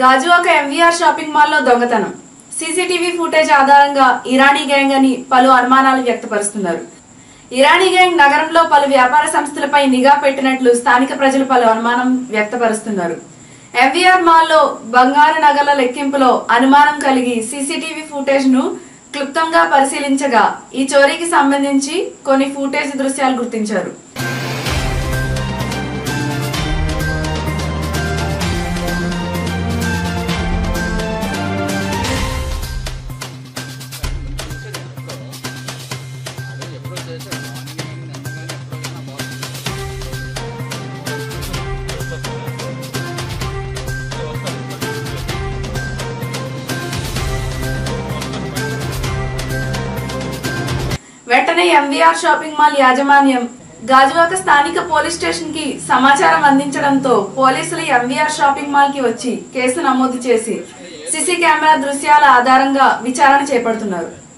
Gajuwaka MVR shopping మాల్లో దొంగతనం CCTV footage ఆధారంగా ఇరానీ గ్యాంగ్ అని పలు అనుమానాలు వ్యక్తపరుస్తున్నారు ఇరానీ గ్యాంగ్ నగరంలో పలు వ్యాపార సంస్థలపై నిఘా పెట్టినట్లు స్థానిక ప్రజలు పలు అనుమానం వ్యక్తపరుస్తున్నారు ఎంవీఆర్ మాల్లో బంగారు నగల లెక్కింపులో అనుమానం కలిగి సీసీటీవీ ఫుటేజ్ ను క్లుప్తంగా పరిశీలించగా ఈ చోరీకి సంబంధించి కొన్ని ఫుటేజ్ దృశ్యాలు గుర్తించారు వెంటనే ఎంవీఆర్ షాపింగ్ మాల్ యాజమాన్యం గాజువాక స్థానిక పోలీస్ స్టేషన్ కి సమాచారం అందించడంతో పోలీసులు ఎంవీఆర్ షాపింగ్ మాల్ కి వచ్చి కేసు నమోదు చేసి సీసీ కెమెరా దృశ్యాల ఆధారంగా విచారణ చేపడుతున్నారు